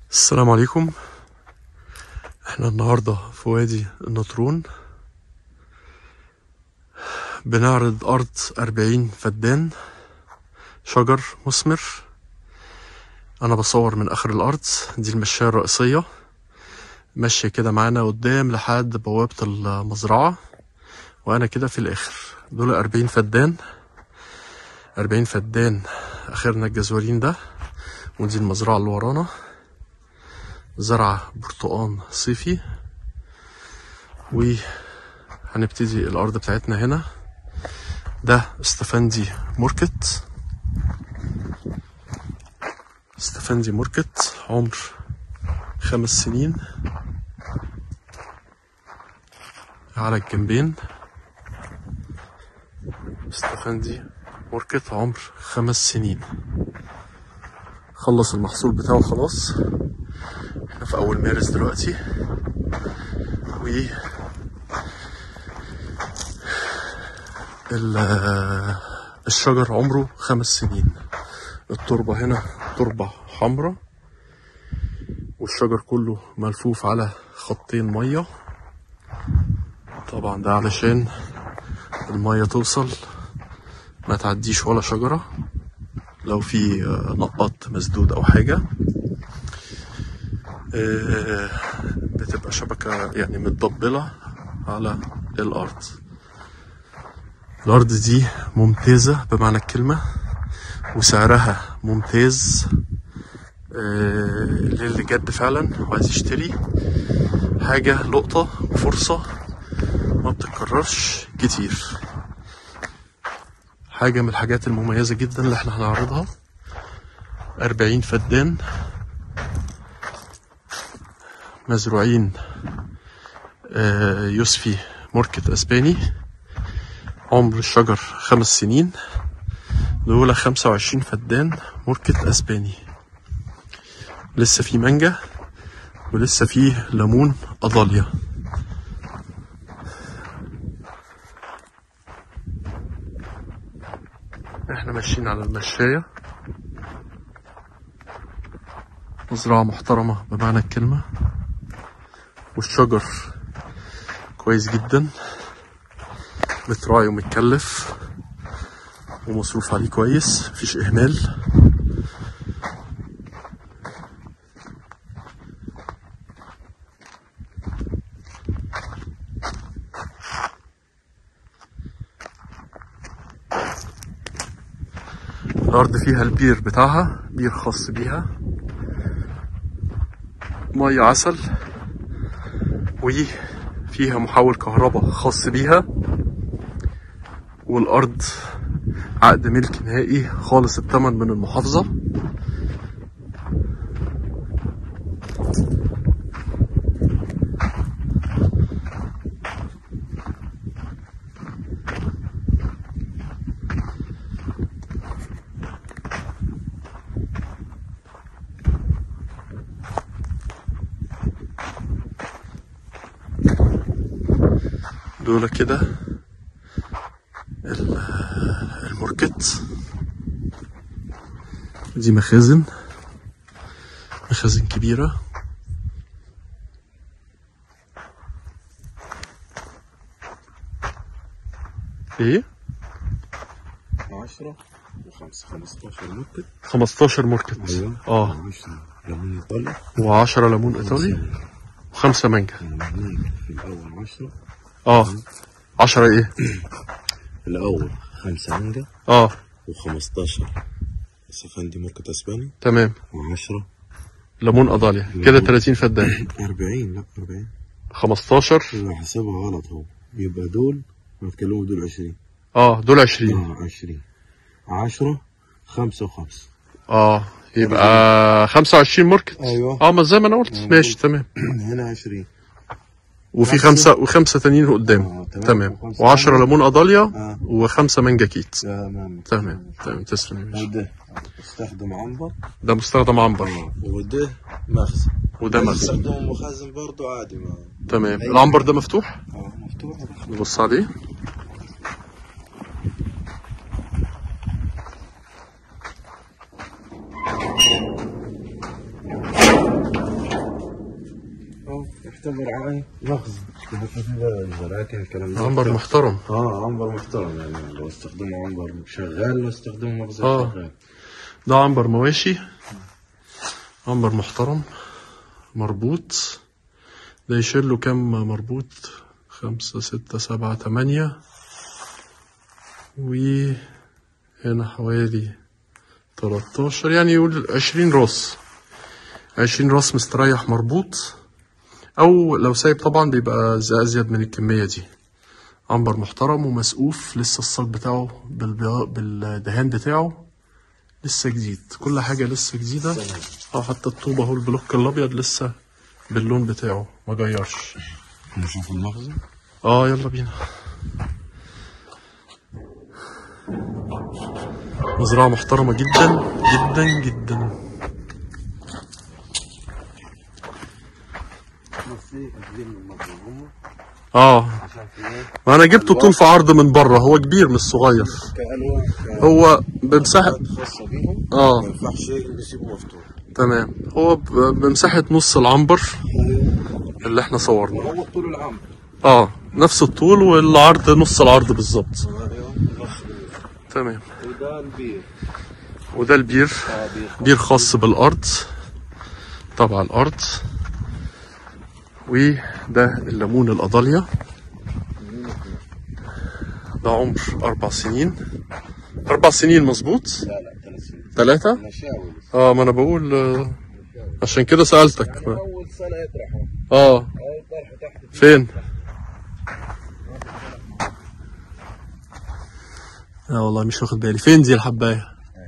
السلام عليكم احنا النهاردة في وادي النطرون بنعرض أرض أربعين فدان شجر مثمر أنا بصور من آخر الأرض دي المشاية الرئيسية ماشية كده معانا قدام لحد بوابة المزرعة وأنا كده في الآخر دول أربعين فدان أربعين فدان آخرنا الجزولين ده ودي المزرعة اللي ورانا زرع برتقان صيفي وهنبتدي الأرض بتاعتنا هنا ده استفندي موركت استفندي موركت عمر خمس سنين على الجنبين استفندي موركت عمر خمس سنين خلص المحصول بتاعه خلاص احنا في اول مارس دلوقتي و ال- الشجر عمره خمس سنين التربة هنا تربة حمراء والشجر كله ملفوف على خطين مية طبعا ده علشان المية توصل ما تعديش ولا شجرة لو في آه، نقط مسدود او حاجة آه، بتبقى شبكة يعني متضبلة على الأرض الأرض دي ممتازة بمعنى الكلمة وسعرها ممتاز آه، للي جد فعلا وعايز يشتري حاجة لقطة وفرصة ما بتتكررش كتير حاجة من الحاجات المميزة جدا اللي احنا هنعرضها أربعين فدان مزروعين آه، يوسفي موركت اسباني عمر الشجر خمس سنين دول خمسة وعشرين فدان موركت اسباني لسه في مانجا ولسه في ليمون اضاليا احنا ماشيين على المشاية مزرعة محترمة بمعنى الكلمة والشجر كويس جدا متراعي ومتكلف ومصروف عليه كويس مفيش اهمال الارض فيها البير بتاعها بير خاص بيها ميه عسل وفيها محول كهرباء خاص بيها والأرض عقد ملك نهائي خالص الثمن من المحافظة دول كده ال- الموركت دي مخازن مخازن كبيرة ايه 10 و5 15 ممكن 15 موركت ايوه اه 10 ليمون ايطالي و10 ليمون ايطالي وخمسة مانجا هناك في الاول 10 اه 10 ايه في الاول 5 مانجا اه و15 سفندي ماركة اسباني تمام و10 ليمون اضاليا كده 30 فدان 40 لا 40 15 هو حسبها غلط هو يبقى دول بتكلموا دول 20 اه دول 20 اه 20 10 5 و5 اه يبقى 25 ماركت ايوه اه ما زي ما انا قلت ماشي تمام هنا 20 وفي خمسة وخمسة تانيين قدام آه، تمام. تمام وخمسة وعشرة ليمون أضاليا اه وخمسة مانجا كيت تمام تمام تمام تسلم يا باشا وده استخدم عنبر ده مستخدم عنبر اه وده مخزن وده مخزن استخدم مخزن برضه عادي ما تمام العنبر ده مفتوح اه مفتوح نبص عليه تعتبر عين مخزن بحط فيها الزراعة الكلام ده عنبر محترم اه عنبر محترم يعني لو استخدمه عنبر شغال لو استخدمه مخزن آه. شغال ده عنبر مواشي عنبر محترم مربوط ده يشيل له كام مربوط خمسة ستة سبعة تمانية وهنا حوالي تلاتاشر يعني يقول عشرين راس عشرين راس مستريح مربوط أو لو سايب طبعا بيبقى زي أزيد من الكمية دي عنبر محترم ومسقوف لسه الصاج بتاعه بالبيا- بالدهان بتاعه لسه جديد كل حاجة لسه جديدة اه حتى الطوبة اهو البلوك الأبيض لسه باللون بتاعه ما غيرش نشوف المخزن اه يلا بينا مزرعة محترمة جدا جدا جدا في أجيب من المخزن هم اه عشان في ايه ما انا جبته طول في عرض من بره هو كبير مش صغير كألواح هو بمساحة خاصة بيهم اه ما ينفعش يسيبوه مفتوح تمام هو ب- بمساحة نص العنبر اللي احنا صورناه هو طول العام اه نفس الطول والعرض نص العرض بالظبط ايوه نفس تمام وده البير وده البير اه بير بير خاص بالأرض تبع الأرض وده الليمون الأضاليا ده عمر أربع سنين أربع سنين مظبوط لا لا ثلاث سنين ثلاثة مشاوي لسه اه ما أنا بقول آه، عشان كده سألتك أول سنة يطرحوا اه أول طرح تحت فين لا والله مش واخد بالي فين دي الحباية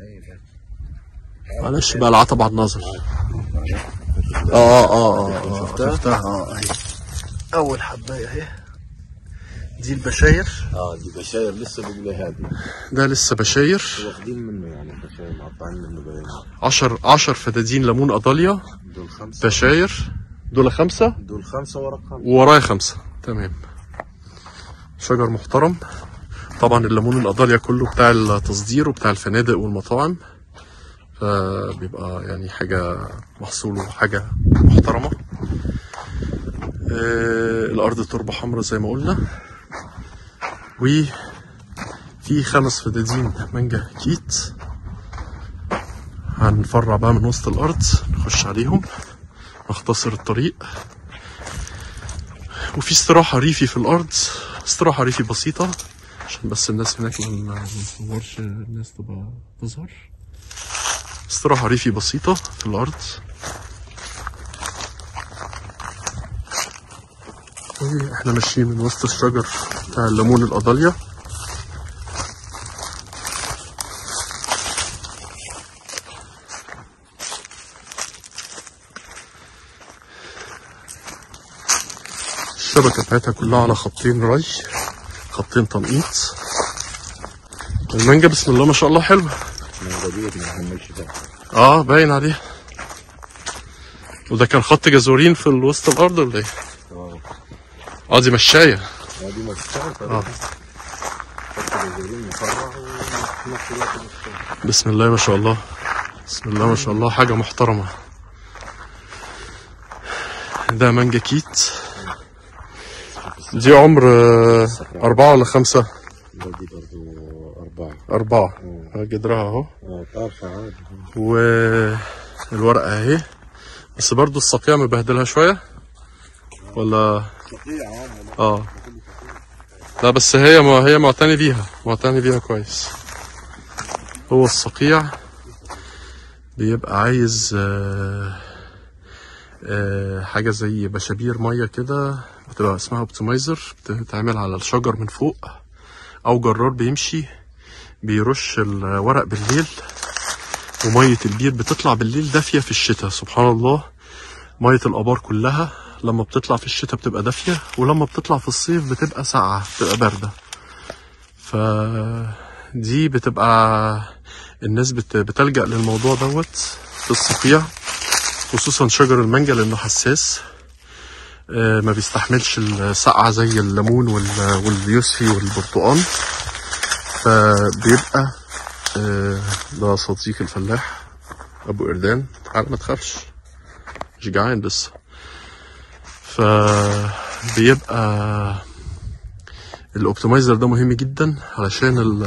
معلش بقى العتب على النظر اه اه اه اه شفتها؟ شفتها اه اهي اول حبايه اهي دي البشاير اه دي بشاير لسه بيقولوا هذه ده لسه بشاير واخدين منه يعني بشاير مقطعين منه بيان عشر عشر فدادين ليمون اضاليا دول خمسة بشاير دول خمسة دول خمسة ورا خمسة وورايا خمسة تمام شجر محترم طبعا الليمون الأضاليا كله بتاع التصدير وبتاع الفنادق والمطاعم فبيبقى يعني حاجة محصوله حاجة محترمة آه الأرض تربة حمراء زي ما قلنا وفي خمس فدادين مانجا كيت هنفرع بقى من وسط الأرض نخش عليهم نختصر الطريق وفي استراحة ريفي في الأرض استراحة ريفي بسيطة عشان بس الناس هناك ما ما نصورش الناس تبقى تظهر استراحة ريفي بسيطة في الأرض احنا ماشيين من وسط الشجر بتاع الليمون الأضاليا الشبكة بتاعتها كلها على خطين ري خطين تنقيط المانجا بسم الله ما شاء الله حلوة من غبير ما حملش ده اه باين عليه وده كان خط جزورين في وسط الارض ولا ايه؟ اه اه دي مشاية دي مفتوحة اه خط الجزيرين مفرع وفي نفس الوقت مفتوح بسم الله ما شاء الله بسم الله ما شاء الله حاجة محترمة ده مانجا كيت دي عمر آه، أربعة ولا خمسة؟ ده دي برضو أربعة أربعة آه، جدرها أهو اه طرفة عادي والورقة أهي بس برضو الصقيع مبهدلها شوية ولا قطيعة اه لا بس هي ما هي معتني بيها معتني بيها كويس هو الصقيع بيبقى عايز آه آه حاجة زي بشابير مية كده بتبقى اسمها اوبتمايزر بتتعمل على الشجر من فوق أو جرار بيمشي بيرش الورق بالليل ومية البير بتطلع بالليل دافية في الشتاء سبحان الله مية الآبار كلها لما بتطلع في الشتاء بتبقى دافية ولما بتطلع في الصيف بتبقى ساقعة بتبقى باردة فدي بتبقى الناس بت- بتلجأ للموضوع دوت في الصقيع خصوصا شجر المانجا لأنه حساس آه، ما بيستحملش السقعة زي الليمون وال- واليوسفي والبرتقال فبيبقى آه، ده صديق الفلاح أبو إردان تعالى ما تخافش مش جعان لسه فبيبقى الاوبتمايزر ده مهم جدا علشان ال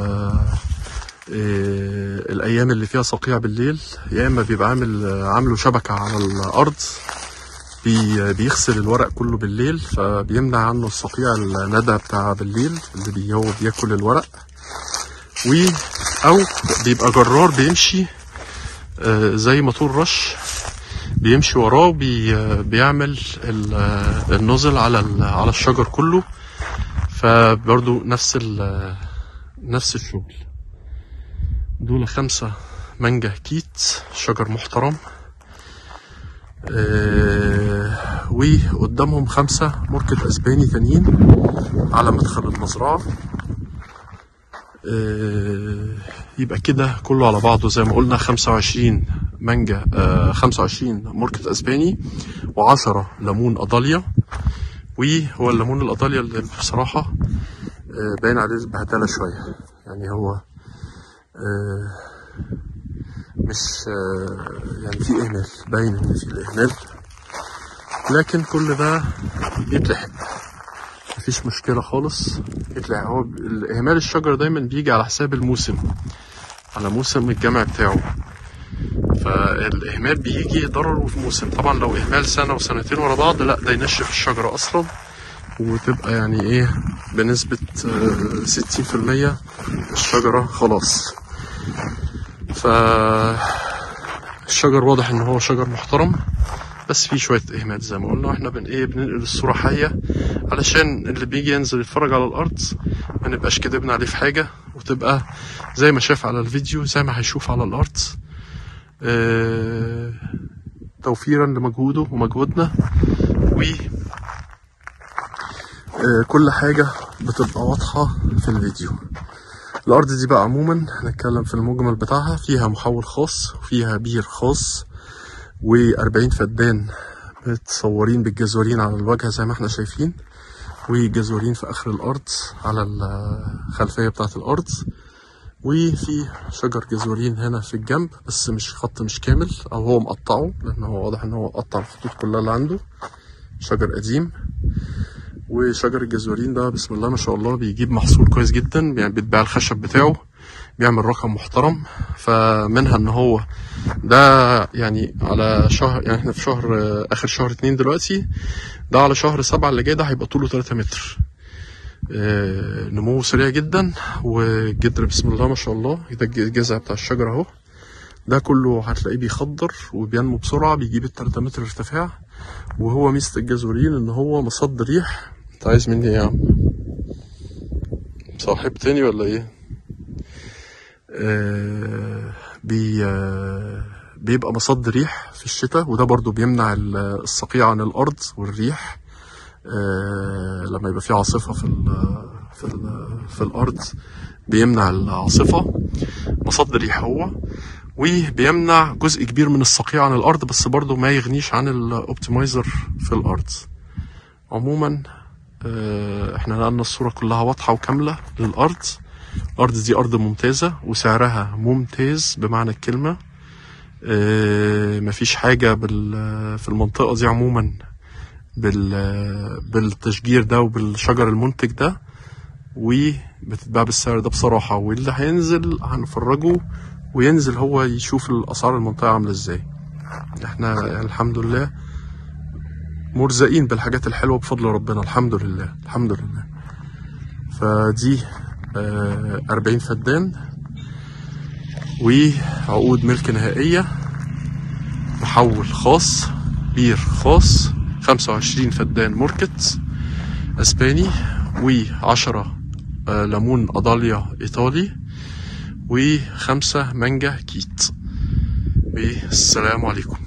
إيه، الايام اللي فيها صقيع بالليل يا اما بيبقى عامل عامله شبكه على الارض بي بيغسل الورق كله بالليل فبيمنع عنه الصقيع الندى بتاع بالليل اللي بي هو بياكل الورق و او بيبقى جرار بيمشي آه، زي موتور رش بيمشي وراه بي بيعمل ال- آه، النزل على ال- على الشجر كله فبرضو نفس ال- نفس الشغل دول خمسة مانجا كيت شجر محترم آه، وقدامهم خمسة ماركة اسباني تانيين على مدخل المزرعة آه، يبقى كده كله على بعضه زي ما قلنا 25 مانجا آه، 25 ماركة اسباني و10 ليمون اضاليا وهو الليمون الاضاليا اللي بصراحة آه، باين عليه بهدلة شوية يعني هو آه، مش آه، يعني في اهمال باين ان في الاهمال لكن كل ده يتلحق مفيش مشكلة خالص يتلحق هو ب- اهمال الشجر دايما بيجي على حساب الموسم على موسم الجمع بتاعه فالاهمال بيجي ضرره في موسم طبعا لو اهمال سنة وسنتين ورا بعض لا ده ينشف الشجرة اصلا وتبقى يعني ايه بنسبة ستين في المية الشجرة خلاص ف الشجر واضح ان هو شجر محترم بس في شوية اهمال زي ما قلنا واحنا بن ايه بننقل الصورة حية علشان اللي بيجي ينزل يتفرج على الارض ما نبقاش كدبنا عليه في حاجة وتبقى زي ما شاف على الفيديو زي ما هيشوف على الارض آه، توفيرا لمجهوده ومجهودنا و آه، كل حاجة بتبقى واضحة في الفيديو الأرض دي بقى عموما هنتكلم في المجمل بتاعها فيها محول خاص وفيها بير خاص و40 فدان متصورين بالجزورين على الواجهة زي ما احنا شايفين وجزورين في آخر الأرض على الخلفية بتاعة الأرض وفي شجر جزورين هنا في الجنب بس مش خط مش كامل أو هو مقطعه لأن هو واضح إن هو قطع الخطوط كلها اللي عنده شجر قديم وشجر الجزورين ده بسم الله ما شاء الله بيجيب محصول كويس جدا يعني بيتباع الخشب بتاعه بيعمل رقم محترم فمنها ان هو ده يعني على شهر يعني احنا في شهر آه، اخر شهر اتنين دلوقتي ده على شهر سبعة اللي جاي ده هيبقى طوله 3 متر آه، نموه سريع جدا والجدر بسم الله ما شاء الله ده الج- الجذع بتاع الشجرة اهو ده كله هتلاقيه بيخضر وبينمو بسرعة بيجيب التلاتة متر ارتفاع وهو ميزة الجازولين ان هو مصد ريح انت عايز مني ايه يا عم صاحب تاني ولا ايه آه بي آه بيبقى مصد ريح في الشتاء وده برضو بيمنع ال- الصقيع عن الارض والريح آه لما يبقى في عاصفة في ال في ال في الارض بيمنع العاصفة مصد ريح هو وبيمنع جزء كبير من الصقيع عن الارض بس برضو ما يغنيش عن الاوبتمايزر في الارض عموما آه، احنا نقلنا الصورة كلها واضحة وكاملة للأرض الأرض دي أرض ممتازة وسعرها ممتاز بمعنى الكلمة آه، مفيش حاجة بال- في المنطقة دي عموما بال- بالتشجير ده وبالشجر المنتج ده وبتتباع بالسعر ده بصراحة واللي هينزل هنفرجه وينزل هو يشوف الأسعار المنطقة عاملة ازاي احنا يعني الحمد لله مرزقين بالحاجات الحلوة بفضل ربنا الحمد لله الحمد لله فدي آه، 40 فدان وعقود ملك نهائية محول خاص بير خاص 25 فدان ماركت اسباني و10 ليمون اضاليا ايطالي وخمسة مانجا كيت والسلام عليكم